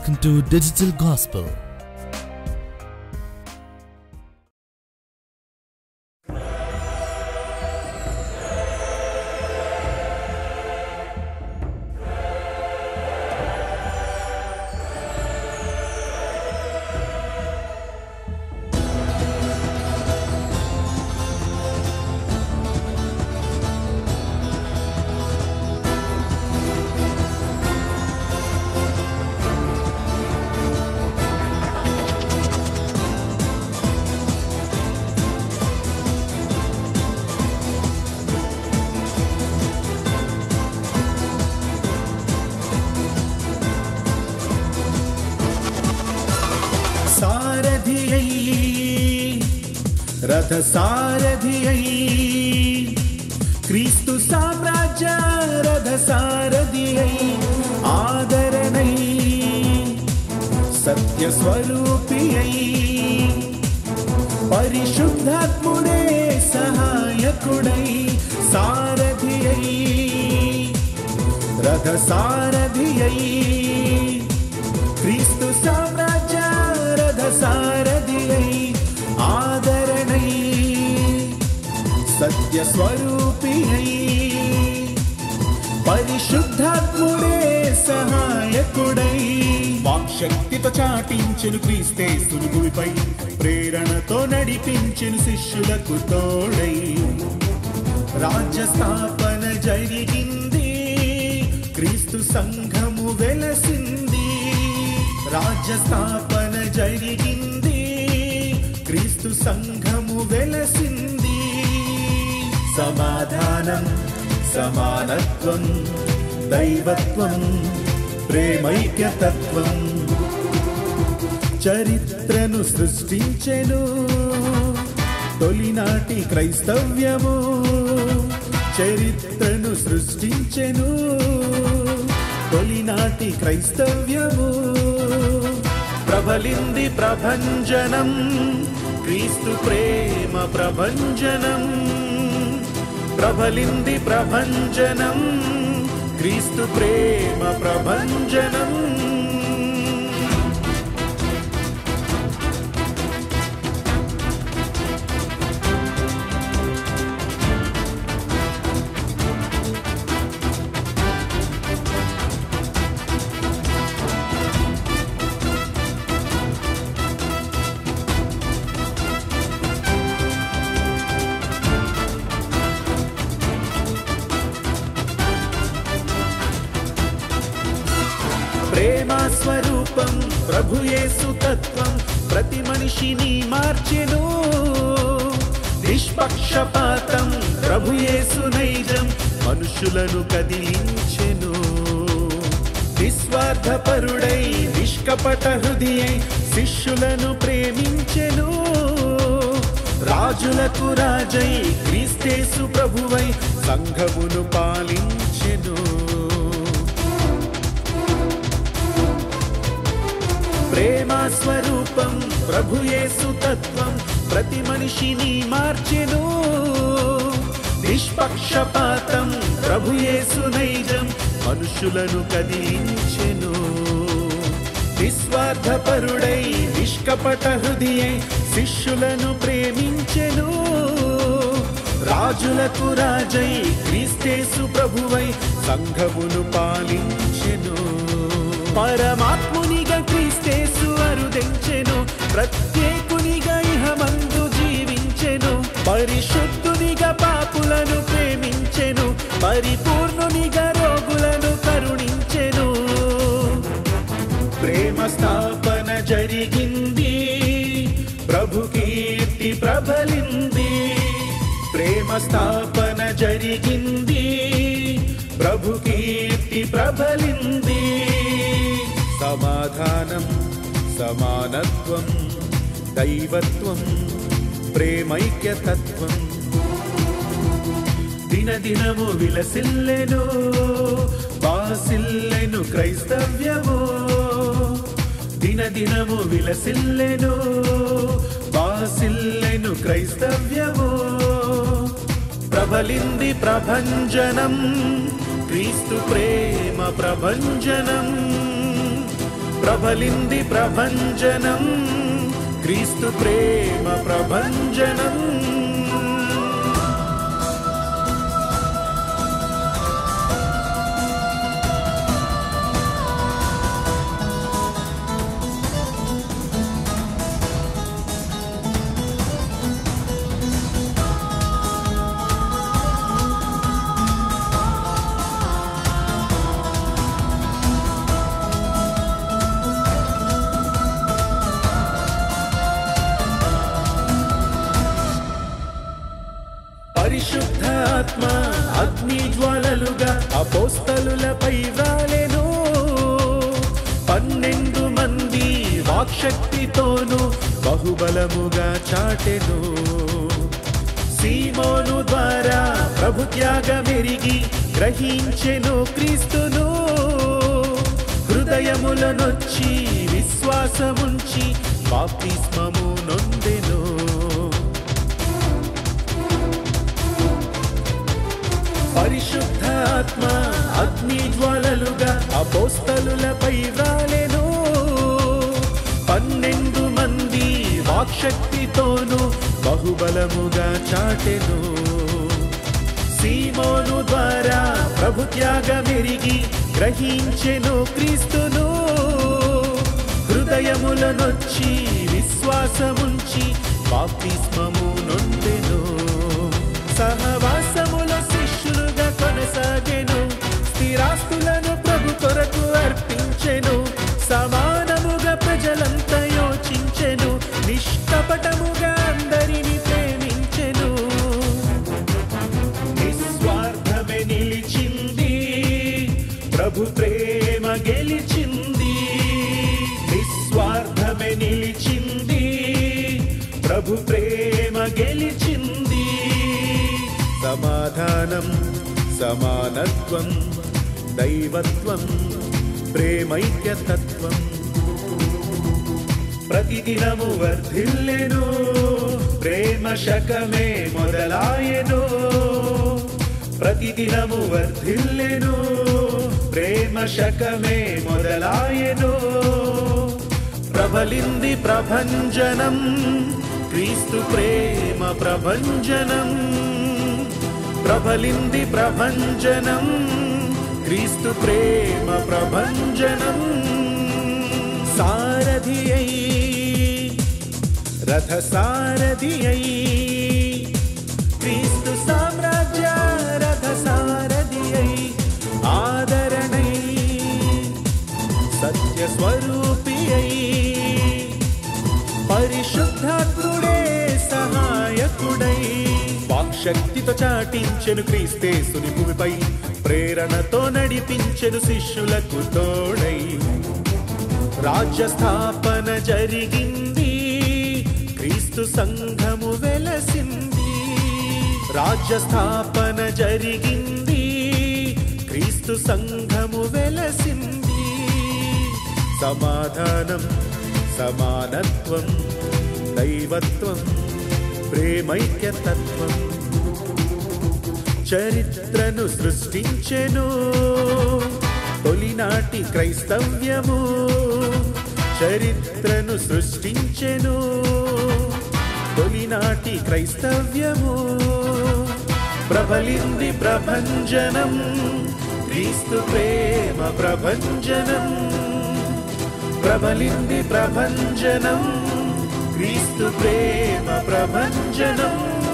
Welcome to Digital Gospel. സാരഥിയൈ രഥസാരഥിയൈ ക്രിസ്തു സാമ്രാജ്യ രഥസാരഥിയൈ ആദരണൈ സത്യസ്വരൂപിയൈ പരിശുദ്ധാത്മുടെ സഹായകുടൈ സാരഥിയൈ രഥസാരഥിയൈ క్రీస్తు సామ్రాజ్య రథ సారథియై ఆదరణై సత్య స్వరూపియై పరిశుద్ధాత్ముడే సహాయకుడై వాక్శక్తితో చాటించెను క్రీస్తే సులుగుడిపై ప్రేరణతో నడిపించెను శిష్యులకు తోడై రాజ్య స్థాపన జరిగింది క్రీస్తు సంఘము వెలసింది రాజ్య స్థాపన జరిగింది క్రీస్తు సంఘము వెలసింది సమాధానం సమానత్వం దైవత్వం ప్రేమైక్యతత్వం చరిత్రను సృష్టించెను తొలినాటి క్రైస్తవ్యము చరిత్రను సృష్టించెను తొలినాటి క్రైస్తవ్యము ప్రబలింది ప్రభంజనం క్రీస్తు ప్రేమ ప్రభంజనం ప్రబలింది ప్రభంజనం క్రీస్తు ప్రేమ ప్రభంజనం ప్రేమ స్వరూపం ప్రభుయేసు తత్వం ప్రతి మనిషిని మార్చెను నిష్పక్షపాతం ప్రభుయేసు నైజం మనుషులను కదిలించెను నిస్వార్థపరుడై నిష్కపట హృదయై శిష్యులను ప్రేమించెను రాజులకు రాజై క్రీస్తేసు ప్రభువై సంఘమును పాలించెను ప్రేమ స్వరూపం ప్రభుయేసు తత్వం ప్రతి మనిషిని మార్చెను నిష్పక్షపాతం ప్రభుయేసు నైజం మనుషులను కదిలించెను నిస్వార్థపరుడై నిష్కపట హృదయై శిష్యులను ప్రేమించెను రాజులకు రాజై క్రీస్తేసు ప్రభువై సంఘమును పాలించెను పరమాత్మునిగా క్రీస్తేసు అరుదెంచెను ప్రత్యేకునిగా ఇహమందు జీవించెను పరిశుద్ధునిగా పాపులను ప్రేమించెను పరిపూర్ణునిగా రోగులను కరుణించెను ప్రేమ స్థాపన జరిగింది ప్రభు కీర్తి ప్రబలింది ప్రేమ స్థాపన జరిగింది ప్రభు కీర్తి ప్రబలింది సమాధానం సమానత్వం దైవత్వం ప్రేమైక్యతత్వం దినదినము విలసిల్లెను బాసిల్లెను క్రైస్తవ్యము దినదినము విలసిల్లెను బాసిల్లెను క్రైస్తవ్యము ప్రబలింది ప్రభంజనం క్రీస్తు ప్రేమ ప్రభంజనం ప్రబలింది ప్రభంజనం క్రీస్తు ప్రేమ ప్రభంజనం పరిశుద్ధాత్మ అగ్ని జ్వాలలుగా అపోస్తలులపై వ్రాలెను పన్నెండు మంది వాక్శక్తితోను బహుబలముగా చాటెను సీమోను ద్వారా ప్రభు త్యాగమెరిగి గ్రహించెను క్రీస్తును హృదయములనొచ్చి విశ్వాసముంచి బాప్తిస్మము నొందెను పరిశుద్ధాత్మ అగ్ని జ్వాలలుగా అపోస్తలులపై వ్రాలెను పన్నెండు మంది వాక్శక్తితోను బహుబలముగా చాటెను సీమోను ద్వారా ప్రభు త్యాగమెరిగి గ్రహించెను క్రీస్తును హృదయములనొచ్చి విశ్వాసముంచి బాప్తిస్మము నొందెను సహవాసముల శిష్యులుగా కొనసాగెను స్థిరాస్తులను ప్రభు కొరకు అర్పించెను సమానముగా ప్రజలంతా యోచించెను నిష్కపటముగా అందరిని ప్రేమించెను నిస్వార్థమే నిలిచింది ప్రభు ప్రేమ గెలిచింది నిస్వార్థమే నిలిచింది ప్రభు ప్రేమ గెలిచింది సమాధానం సమానత్వం దైవత్వం ప్రేమైక్యతత్వం ప్రతిదినము వర్ధిల్లెను ప్రేమ శకమే మొదలాయెను ప్రతిదినము వర్ధిల్లెను ప్రేమ శకమే మొదలాయెను ప్రబలింది ప్రభంజనం క్రీస్తు ప్రేమ ప్రభంజనం ప్రబలింది ప్రభంజనం క్రీస్తు ప్రేమ ప్రభంజనం సారథి అయి రథ సారథి అయి క్రీస్తు సామ్రాజ్య రథ సారథి అయి ఆదరణై సత్య స్వరూపి అయి పరిశుద్ధాత్ముడే సహాయకుడై వాక్శక్తితో చాటించెను క్రీస్తేసుని భూమిపై ప్రేరణతో నడిపించెను శిష్యులకు తోడై రాజ్య స్థాపన జరిగింది క్రీస్తు సంఘము వెలసింది రాజ్య స్థాపన జరిగింది క్రీస్తు సంఘము వెలసింది సమాధానం సమానత్వం దైవత్వం ప్రేమైక్యతత్వం చరిత్రను సృష్టించెను తొలినాటి క్రైస్తవ్యము చరిత్రను సృష్టించెను తొలినాటి క్రైస్తవ్యము ప్రబలింది ప్రభంజనం క్రీస్తు ప్రేమ ప్రభంజనం ప్రబలింది ప్రభంజనం క్రీస్తు ప్రేమ ప్రభంజనం